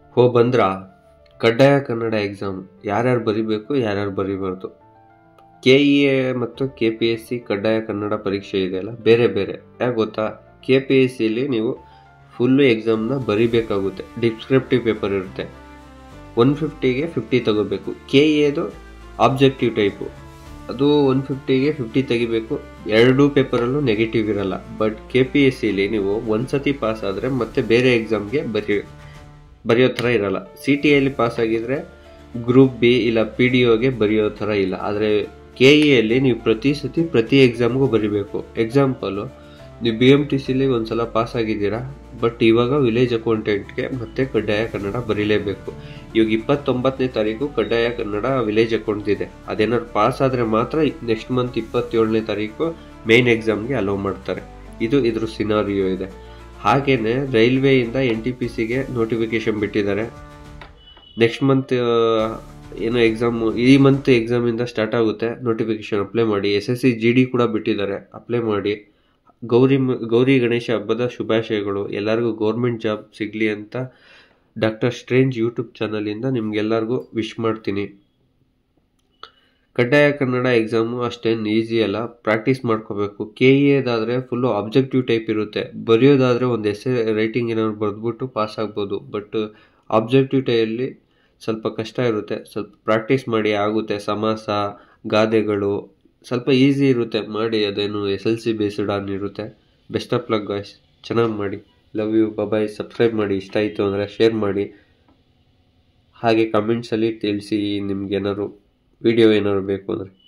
ಹೋ ಬಂದ್ರ ಕಡ್ಡಾಯ ಕನ್ನಡ ಎಕ್ಸಾಮ್ ಯಾರ್ಯಾರು ಬರಿಬೇಕು ಯಾರ್ಯಾರು ಬರಿಬಾರ್ದು ಕೆ ಇ ಎ ಮತ್ತು ಕೆ ಪಿ ಎಸ್ ಸಿ ಕಡ್ಡಾಯ ಕನ್ನಡ ಪರೀಕ್ಷೆ ಇದೆಯಲ್ಲ ಬೇರೆ ಬೇರೆ ಯಾಕೆ ಗೊತ್ತಾ ಕೆ ಪಿ ಎಸ್ ಸಿಲಿ ನೀವು ಫುಲ್ಲು ಎಕ್ಸಾಮ್ನ ಬರಿಬೇಕಾಗುತ್ತೆ ಡಿಸ್ಕ್ರಿಪ್ಟಿವ್ ಪೇಪರ್ ಇರುತ್ತೆ ಒನ್ ಫಿಫ್ಟಿಗೆ ಫಿಫ್ಟಿ ತಗೋಬೇಕು ಕೆ ಎದು ಆಬ್ಜೆಕ್ಟಿವ್ ಟೈಪು ಅದು ಒನ್ ಫಿಫ್ಟಿಗೆ ಫಿಫ್ಟಿ ತೆಗಿಬೇಕು ಎರಡೂ ಪೇಪರಲ್ಲೂ ನೆಗೆಟಿವ್ ಇರಲ್ಲ ಬಟ್ ಕೆ ಪಿ ಎಸ್ ಸಿಲಿ ನೀವು ಒಂದ್ಸತಿ ಪಾಸ್ ಆದರೆ ಮತ್ತೆ ಬೇರೆ ಎಕ್ಸಾಮ್ಗೆ ಬರಿ ಬರೆಯೋ ಥರ ಇರಲ್ಲ ಸಿ ಟಿ ಎಲ್ಲಿ ಪಾಸ್ ಆಗಿದ್ರೆ ಗ್ರೂಪ್ ಬಿ ಇಲ್ಲ ಪಿ ಡಿ ಒಗೆ ಬರೆಯೋ ಥರ ಇಲ್ಲ ಆದರೆ ಕೆ ಇಯಲ್ಲಿ ನೀವು ಪ್ರತಿ ಸತಿ ಪ್ರತಿ ಎಕ್ಸಾಮ್ಗೂ ಬರಿಬೇಕು ಎಕ್ಸಾಂಪಲು ನೀವು ಬಿ ಎಮ್ ಟಿ ಸಿಲಿ ಒಂದ್ಸಲ ಪಾಸ್ ಆಗಿದ್ದೀರಾ ಬಟ್ ಇವಾಗ ವಿಲೇಜ್ ಅಕೌಂಟೆಂಟ್ಗೆ ಮತ್ತೆ ಕಡ್ಡಾಯ ಕನ್ನಡ ಬರೀಲೇಬೇಕು ಇವಾಗ ಇಪ್ಪತ್ತೊಂಬತ್ತನೇ ತಾರೀಕು ಕಡ್ಡಾಯ ಕನ್ನಡ ವಿಲೇಜ್ ಅಕೌಂಟ್ ಇದೆ ಅದೇನಾದ್ರು ಪಾಸ್ ಆದರೆ ಮಾತ್ರ ನೆಕ್ಸ್ಟ್ ಮಂತ್ ಇಪ್ಪತ್ತೇಳನೇ ತಾರೀಕು ಮೇನ್ ಎಕ್ಸಾಮ್ಗೆ ಅಲೋ ಮಾಡ್ತಾರೆ ಇದು ಇದ್ರ ಸಿನಾರಿಯೋ ಇದೆ ಹಾಗೇನೆ ರೈಲ್ವೆಯಿಂದ ಎನ್ ಟಿ ಪಿ ಸಿಗೆ ನೋಟಿಫಿಕೇಶನ್ ಬಿಟ್ಟಿದ್ದಾರೆ ನೆಕ್ಸ್ಟ್ ಮಂತ್ ಏನೋ ಎಕ್ಸಾಮ್ ಈ ಮಂತ್ ಎಕ್ಸಾಮಿಂದ ಸ್ಟಾರ್ಟ್ ಆಗುತ್ತೆ ನೋಟಿಫಿಕೇಶನ್ ಅಪ್ಲೈ ಮಾಡಿ S S C G D ಕೂಡ ಬಿಟ್ಟಿದ್ದಾರೆ ಅಪ್ಲೈ ಮಾಡಿ ಗೌರಿ ಮ- ಗೌರಿ ಗಣೇಶ ಹಬ್ಬದ ಶುಭಾಶಯಗಳು ಎಲ್ಲರಿಗೂ ಗೌರ್ಮೆಂಟ್ ಜಾಬ್ ಸಿಗಲಿ ಅಂತ ಡಾಕ್ಟರ್ ಸ್ಟ್ರೇಂಜ್ ಯೂಟ್ಯೂಬ್ ಚಾನಲಿಂದ ನಿಮ್ಗೆಲ್ಲರಿಗೂ ವಿಶ್ ಮಾಡ್ತೀನಿ ಕಡ್ಡಾಯ ಕನ್ನಡ ಎಕ್ಸಾಮು ಅಷ್ಟೇನು ಈಸಿ ಅಲ್ಲ ಪ್ರಾಕ್ಟೀಸ್ ಮಾಡ್ಕೋಬೇಕು ಕೆ ಇ ಎದಾದರೆ ಫುಲ್ಲು ಆಬ್ಜೆಕ್ಟಿವ್ ಟೈಪ್ ಇರುತ್ತೆ ಬರೆಯೋದಾದರೆ ಒಂದು ಎಸ್ಸೆ ರೈಟಿಂಗ್ ಏನಾದ್ರು ಬರೆದ್ಬಿಟ್ಟು ಪಾಸ್ ಆಗ್ಬೋದು ಬಟ್ ಆಬ್ಜೆಕ್ಟಿವ್ ಟೈಯಲ್ಲಿ ಸ್ವಲ್ಪ ಕಷ್ಟ ಇರುತ್ತೆ ಸ್ವಲ್ಪ ಪ್ರಾಕ್ಟೀಸ್ ಮಾಡಿ ಆಗುತ್ತೆ ಸಮಾಸ ಗಾದೆಗಳು ಸ್ವಲ್ಪ ಈಸಿ ಇರುತ್ತೆ ಮಾಡಿ ಅದೇನು S L C based on ಇರುತ್ತೆ ಬೆಸ್ಟ್ ಆಫ್ ಲಕ್ ಗಾಯ್ಸ್ ಚೆನ್ನಾಗಿ ಮಾಡಿ ಲವ್ ಯು ಬಾಯ್ ಸಬ್ಸ್ಕ್ರೈಬ್ ಮಾಡಿ ಇಷ್ಟ ಆಯಿತು ಅಂದರೆ ಶೇರ್ ಮಾಡಿ ಹಾಗೆ ಕಮೆಂಟ್ಸಲ್ಲಿ ತಿಳಿಸಿ ನಿಮ್ಗೆ ಏನಾದ್ರು ವಿಡಿಯೋ ಏನಾದ್ರು ಬೇಕು ಅಂದರೆ